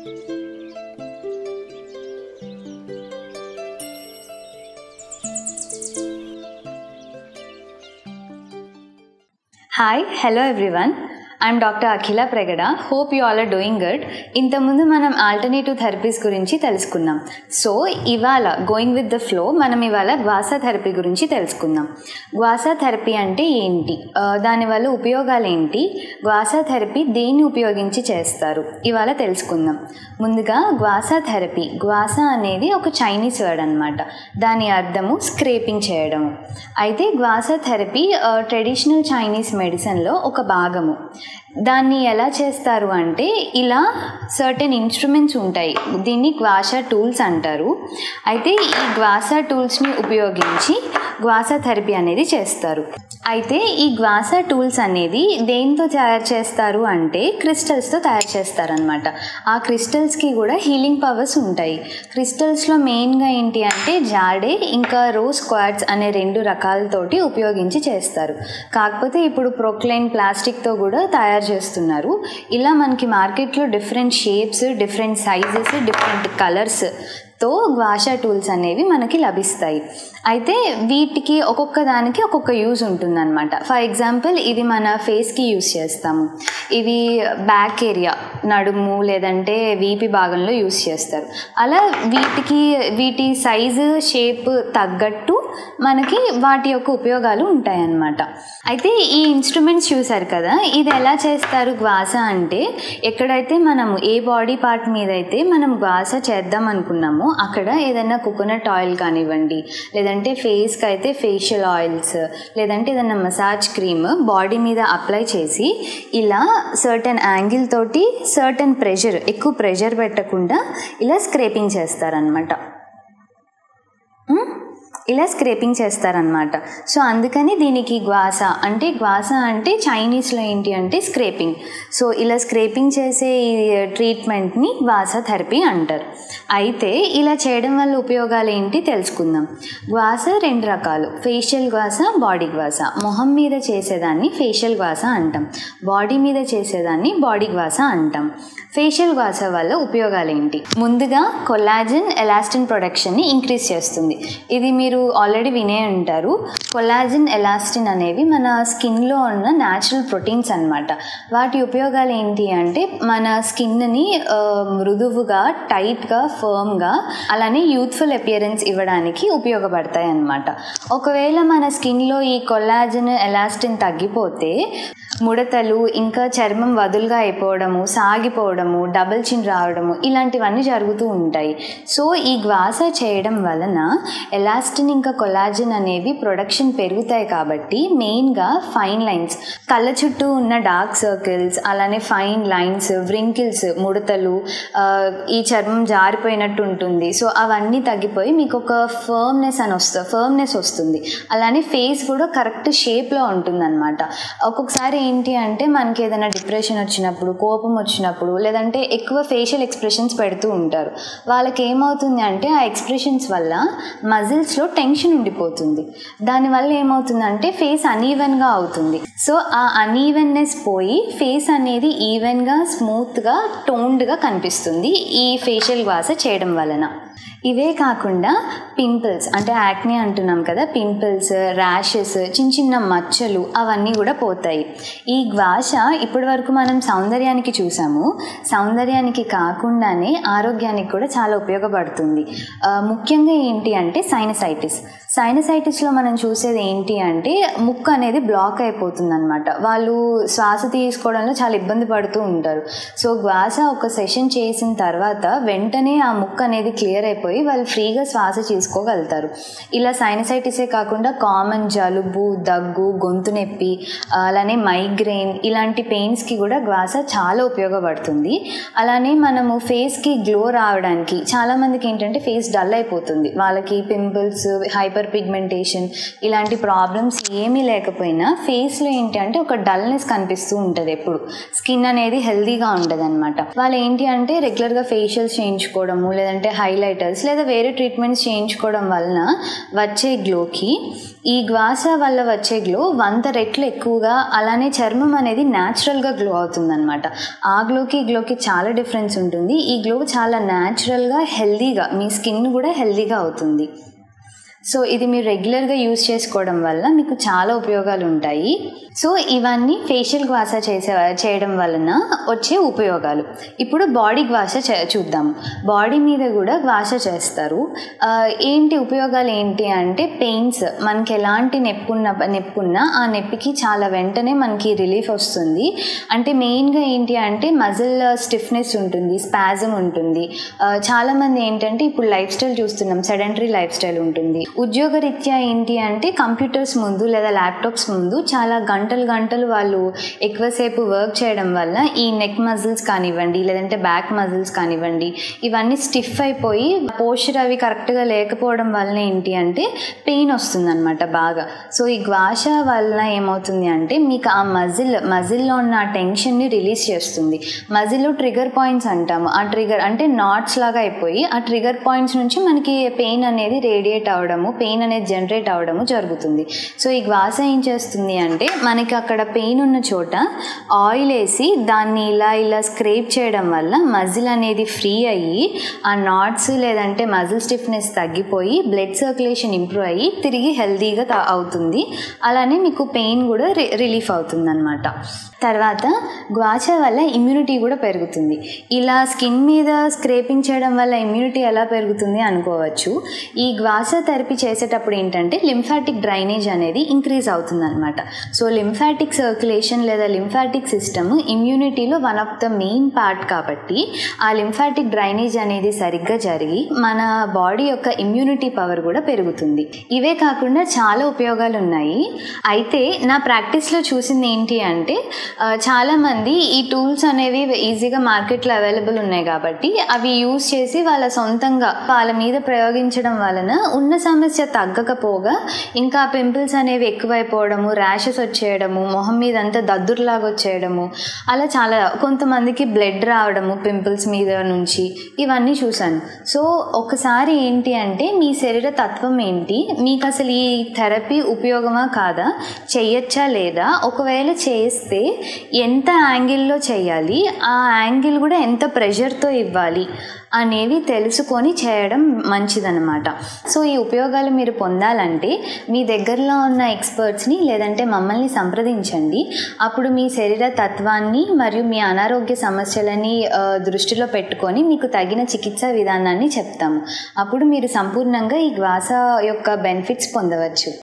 hi hello everyone I'm doctor Akhila Pragada hope you all are doing good ఇంతకుముందు మనం alternative therapies గురించి తెలుసుకున్నాం so ఇవాళ గోయింగ్ విత్ ద ఫ్లో మనం ఇవాళ గ్వాసా థెరపీ గురించి తెలుసుకుందాం గ్వాసా థెరపీ అంటే ఏంటి ఆ, దానివల్ల ఉపయోగాలు ఏంటి గ్వాసా థెరపీ దేన్ని ఉపయోగించి చేస్తారు ఇవాళ తెలుసుకుందాం ముందుగా గ్వాసా థెరపీ గ్వాసా అనేది ఒక చైనీస్ వర్డ్ అనమాట దాని అర్థము స్క్రేపింగ్ చేయడం అయితే గ్వాసా థెరపీ ట్రెడిషనల్ చైనీస్ మెడిసిన్లో ఒక భాగము దాన్ని ఎలా చేస్తారు అంటే ఇలా సర్టెన్ ఇన్స్ట్రుమెంట్స్ ఉంటాయి దీన్ని గ్వాసా టూల్స్ అంటారు అయితే ఈ గ్వాసా టూల్స్ని ఉపయోగించి గ్వాసా థెరపీ అనేది చేస్తారు అయితే ఈ గ్వాసా టూల్స్ అనేది దేంతో తయారు చేస్తారు అంటే క్రిస్టల్స్తో తయారు చేస్తారనమాట ఆ క్రిస్టల్స్కి కూడా హీలింగ్ పవర్స్ ఉంటాయి క్రిస్టల్స్లో మెయిన్గా ఏంటి అంటే జాడే ఇంకా రోజ్ క్వాడ్స్ అనే రెండు రకాలతోటి ఉపయోగించి చేస్తారు కాకపోతే ఇప్పుడు ప్రొక్లైన్ ప్లాస్టిక్తో కూడా తయారు చేస్తున్నారు ఇలా మనకి మార్కెట్లో different shapes different sizes different colours తో గ్వాషా టూల్స్ అనేవి మనకి లభిస్తాయి అయితే వీటికి ఒక్కొక్క దానికి ఒక్కొక్క యూజ్ ఉంటుందన్నమాట ఫర్ ఎగ్జాంపుల్ ఇది మన ఫేస్కి యూజ్ చేస్తాము ఇవి బ్యాక్ ఏరియా నడుము లేదంటే వీపి భాగంలో యూజ్ చేస్తారు అలా వీటికి వీటి సైజు షేప్ తగ్గట్టు మనకి వాటి యొక్క ఉపయోగాలు ఉంటాయన్నమాట అయితే ఈ ఇన్స్ట్రుమెంట్స్ చూసారు కదా ఇది ఎలా చేస్తారు గ్వాస అంటే ఎక్కడైతే మనము ఏ బాడీ పార్ట్ మీద అయితే మనం గ్వాస చేద్దాం అనుకున్నామో అక్కడ ఏదైనా కోకోనట్ ఆయిల్ కానివ్వండి లేదంటే ఫేస్కి అయితే ఫేషియల్ ఆయిల్స్ లేదంటే ఏదైనా మసాజ్ క్రీమ్ బాడీ మీద అప్లై చేసి ఇలా సర్టన్ యాంగిల్ తోటి సర్టన్ ప్రెషర్ ఎక్కువ ప్రెషర్ పెట్టకుండా ఇలా స్క్రేపింగ్ చేస్తారనమాట ఇలా స్క్రేపింగ్ చేస్తారనమాట సో అందుకని దీనికి గ్వాస అంటే గ్వాస అంటే చైనీస్లో ఏంటి అంటే స్క్రేపింగ్ సో ఇలా స్క్రేపింగ్ చేసే ఈ ట్రీట్మెంట్ని గ్వాస థెరపీ అంటారు అయితే ఇలా చేయడం వల్ల ఉపయోగాలు ఏంటి తెలుసుకుందాం గ్వాస రెండు రకాలు ఫేషియల్ గ్వాస బాడీ గ్వాస మొహం మీద చేసేదాన్ని ఫేషియల్ గ్వాస అంటాం బాడీ మీద చేసేదాన్ని బాడీ గ్వాస అంటాం ఫేషియల్ గ్వాస వల్ల ఉపయోగాలు ఏంటి ముందుగా కొలాజిన్ ఎలాస్టిన్ ప్రొడక్షన్ని ఇంక్రీజ్ చేస్తుంది ఇది మీరు ఆల్రెడీ వినే ఉంటారు కొలాజిన్ ఎలాస్టిన్ అనేవి మన స్కిన్లో ఉన్న న్యాచురల్ ప్రోటీన్స్ అన్నమాట వాటి ఉపయోగాలు ఏంటి అంటే మన స్కిన్ని మృదువుగా టైట్గా ఫర్మ్గా అలానే యూత్ఫుల్ అపియరెన్స్ ఇవ్వడానికి ఉపయోగపడతాయి అన్నమాట ఒకవేళ మన స్కిన్లో ఈ కొలాజిన్ ఎలాస్టిన్ తగ్గిపోతే ముడతలు ఇంకా చర్మం వదులుగా అయిపోవడము సాగిపోవడము డబుల్ చిన్ రావడము ఇలాంటివన్నీ జరుగుతూ ఉంటాయి సో ఈ గ్వాస చేయడం వలన ఎలాస్టిన్ ఇంకా కొలాజిన్ అనేవి ప్రొడక్షన్ పెరుగుతాయి కాబట్టి మెయిన్గా ఫైన్ లైన్స్ కళ్ళ చుట్టూ ఉన్న డార్క్ సర్కిల్స్ అలానే ఫైన్ లైన్స్ వ్రింకిల్స్ ముడతలు ఆ, ఈ చర్మం జారిపోయినట్టు ఉంటుంది సో అవన్నీ తగ్గిపోయి మీకు ఒక ఫర్మ్నెస్ అని వస్తుంది ఫర్మ్నెస్ వస్తుంది అలానే ఫేస్ కూడా కరెక్ట్ షేప్లో ఉంటుందన్నమాట ఒక్కొక్కసారి ఏంటి అంటే మనకి ఏదైనా డిప్రెషన్ వచ్చినప్పుడు కోపం వచ్చినప్పుడు లేదంటే ఎక్కువ ఫేషియల్ ఎక్స్ప్రెషన్స్ పెడుతూ ఉంటారు వాళ్ళకి ఏమవుతుంది అంటే ఆ ఎక్స్ప్రెషన్స్ వల్ల మజిల్స్లో టెన్షన్ ఉండిపోతుంది దానివల్ల ఏమవుతుందంటే ఫేస్ అనీవెన్గా అవుతుంది సో ఆ అనీవెన్నెస్ పోయి ఫేస్ అనేది ఈవెన్గా స్మూత్గా టోన్డ్గా కనిపిస్తుంది ఈ ఫేషియల్ వాస చేయడం వలన ఇవే కాకుండా పింపుల్స్ అంటే యాక్నే అంటున్నాం కదా పింపుల్స్ ర్యాషెస్ చిన్న చిన్న మచ్చలు అవన్నీ కూడా పోతాయి ఈ గ్వాష ఇప్పటి వరకు మనం సౌందర్యానికి చూసాము సౌందర్యానికి కాకుండానే ఆరోగ్యానికి కూడా చాలా ఉపయోగపడుతుంది ఆ, ముఖ్యంగా ఏంటి అంటే సైనసైటిస్ సైనసైటిస్లో మనం చూసేది ఏంటి అంటే ముక్కు అనేది బ్లాక్ అయిపోతుంది అనమాట వాళ్ళు శ్వాస తీసుకోవడంలో చాలా ఇబ్బంది పడుతూ ఉంటారు సో గ్వాస ఒక సెషన్ చేసిన తర్వాత వెంటనే ఆ ముక్కు అనేది క్లియర్ అయిపోయి వాళ్ళు ఫ్రీగా శ్వాస తీసుకోగలుగుతారు ఇలా సైనసైటిసే కాకుండా కామన్ జలుబు దగ్గు గొంతు నొప్పి అలానే మైగ్రెయిన్ ఇలాంటి పెయిన్స్కి కూడా గ్వాస చాలా ఉపయోగపడుతుంది అలానే మనము ఫేస్కి గ్లో రావడానికి చాలామందికి ఏంటంటే ఫేస్ డల్ అయిపోతుంది వాళ్ళకి పింపుల్స్ హైపర్ పిగ్మెంటేషన్ ఇలాంటి ప్రాబ్లమ్స్ ఏమీ లేకపోయినా ఫేస్లో ఏంటి అంటే ఒక డల్నెస్ కనిపిస్తూ ఉంటుంది ఎప్పుడు స్కిన్ అనేది హెల్దీగా ఉంటుంది అనమాట వాళ్ళు ఏంటి అంటే రెగ్యులర్గా ఫేషియల్స్ చేయించుకోవడము లేదంటే హైలైటర్స్ లేదా వేరే ట్రీట్మెంట్స్ చేయించుకోవడం వలన వచ్చే గ్లోకి ఈ గ్వాస వల్ల వచ్చే గ్లో వంద రెట్లు ఎక్కువగా అలానే చర్మం అనేది న్యాచురల్గా గ్లో అవుతుందన్నమాట ఆ గ్లోకి ఈ గ్లోకి చాలా డిఫరెన్స్ ఉంటుంది ఈ గ్లో చాలా న్యాచురల్గా హెల్దీగా మీ స్కిన్ కూడా హెల్దీగా అవుతుంది సో ఇది మీరు రెగ్యులర్గా యూస్ చేసుకోవడం వల్ల మీకు చాలా ఉపయోగాలు ఉంటాయి సో ఇవన్నీ ఫేషియల్ గ్వాస చేసే చేయడం వలన వచ్చే ఉపయోగాలు ఇప్పుడు బాడీ గ్వాస చే చూద్దాం బాడీ మీద కూడా గ్వాస చేస్తారు ఆ, ఏంటి ఉపయోగాలు ఏంటి అంటే పెయిన్స్ మనకి ఎలాంటి నొప్పి ఉన్న నొప్పి ఉన్నా ఆ నొప్పికి చాలా వెంటనే మనకి రిలీఫ్ వస్తుంది అంటే మెయిన్గా ఏంటి అంటే మజిల్ స్టిఫ్నెస్ ఉంటుంది స్పాజం ఉంటుంది ఆ, చాలామంది ఏంటంటే ఇప్పుడు లైఫ్ స్టైల్ చూస్తున్నాం సెడెంటరీ లైఫ్ స్టైల్ ఉంటుంది ఉద్యోగరీత్యా ఏంటి అంటే కంప్యూటర్స్ ముందు లేదా ల్యాప్టాప్స్ ముందు చాలా గంటలు గంటలు వాళ్ళు ఎక్కువసేపు వర్క్ చేయడం వల్ల ఈ నెక్ మజిల్స్ కానివ్వండి లేదంటే బ్యాక్ మజిల్స్ కానివ్వండి ఇవన్నీ స్టిఫ్ అయిపోయి పోస్చర్ అవి కరెక్ట్గా లేకపోవడం వలన ఏంటి అంటే పెయిన్ వస్తుందన్నమాట బాగా సో ఈ గ్వాష వలన ఏమవుతుంది అంటే మీకు ఆ మజిల్ మజిల్లో ఉన్న ఆ టెన్షన్ని రిలీజ్ చేస్తుంది మజిల్లో ట్రిగర్ పాయింట్స్ అంటాము ఆ ట్రిగర్ అంటే నాట్స్ లాగా అయిపోయి ఆ ట్రిగర్ పాయింట్స్ నుంచి మనకి పెయిన్ అనేది రేడియేట్ అవడము పెయిన్ అనేది జనరేట్ అవడము జరుగుతుంది సో ఈ గ్వాస ఏం చేస్తుంది అంటే మనకి అక్కడ పెయిన్ ఉన్న చోట ఆయిల్ వేసి దాన్ని ఇలా ఇలా స్క్రేప్ చేయడం వల్ల మజిల్ అనేది ఫ్రీ అయ్యి ఆ నాట్స్ లేదంటే మజిల్ స్టిఫ్నెస్ తగ్గిపోయి బ్లడ్ సర్క్యులేషన్ ఇంప్రూవ్ అయ్యి తిరిగి హెల్తీగా తా- అవుతుంది అలానే మీకు పెయిన్ కూడా రి రిలీఫ్ అవుతుంది అనమాట తర్వాత గ్వాచ వల్ల ఇమ్యూనిటీ కూడా పెరుగుతుంది ఇలా స్కిన్ మీద స్క్రేపింగ్ చేయడం వల్ల ఇమ్యూనిటీ ఎలా పెరుగుతుంది అనుకోవచ్చు ఈ గ్వాస థెరపీ చేసేటప్పుడు ఏంటంటే లింఫాటిక్ డ్రైనేజ్ అనేది ఇంక్రీజ్ అవుతుంది అనమాట సో లింఫాటిక్ సర్క్యులేషన్ లేదా లింఫాటిక్ సిస్టమ్ ఇమ్యూనిటీలో one of the main part కాబట్టి ఆ లింఫాటిక్ డ్రైనేజ్ అనేది సరిగ్గా జరిగి మన బాడీ యొక్క ఇమ్యూనిటీ పవర్ కూడా పెరుగుతుంది ఇవే కాకుండా చాలా ఉపయోగాలు ఉన్నాయి అయితే నా ప్రాక్టీస్లో చూసింది ఏంటి అంటే ఆ, చాలామంది ఈ టూల్స్ అనేవి ఈజీగా మార్కెట్లో అవైలబుల్ ఉన్నాయి కాబట్టి అవి యూస్ చేసి వాళ్ళ సొంతంగా వాళ్ళ మీద ప్రయోగించడం వలన ఉన్న సమస్య తగ్గకపోగా ఇంకా పింపుల్స్ అనేవి ఎక్కువైపోవడము ర్యాషెస్ వచ్చేయడము మొహం మీద అంతా దద్దుర్లాగా వచ్చేయడము అలా చాలా కొంతమందికి బ్లడ్ రావడము పింపుల్స్ మీద నుంచి ఇవన్నీ చూశాను సో ఒకసారి ఏంటి అంటే మీ శరీర తత్వం ఏంటి మీకు అసలు ఈ థెరపీ ఉపయోగమా కాదా చెయ్యొచ్చా లేదా ఒకవేళ చేస్తే ఎంత యాంగిల్లో చేయాలి ఆ యాంగిల్ కూడా ఎంత ప్రెషర్తో ఇవ్వాలి అనేవి తెలుసుకొని చేయడం మంచిదన్నమాట సో ఈ ఉపయోగాలు మీరు పొందాలంటే మీ దగ్గరలో ఉన్న ఎక్స్పర్ట్స్ని లేదంటే మమ్మల్ని సంప్రదించండి అప్పుడు మీ శరీర తత్వాన్ని మరియు మీ అనారోగ్య సమస్యలని ఆ, దృష్టిలో పెట్టుకొని మీకు తగిన చికిత్సా విధానాన్ని చెప్తాము అప్పుడు మీరు సంపూర్ణంగా ఈ గ్వాస యొక్క బెనిఫిట్స్ పొందవచ్చు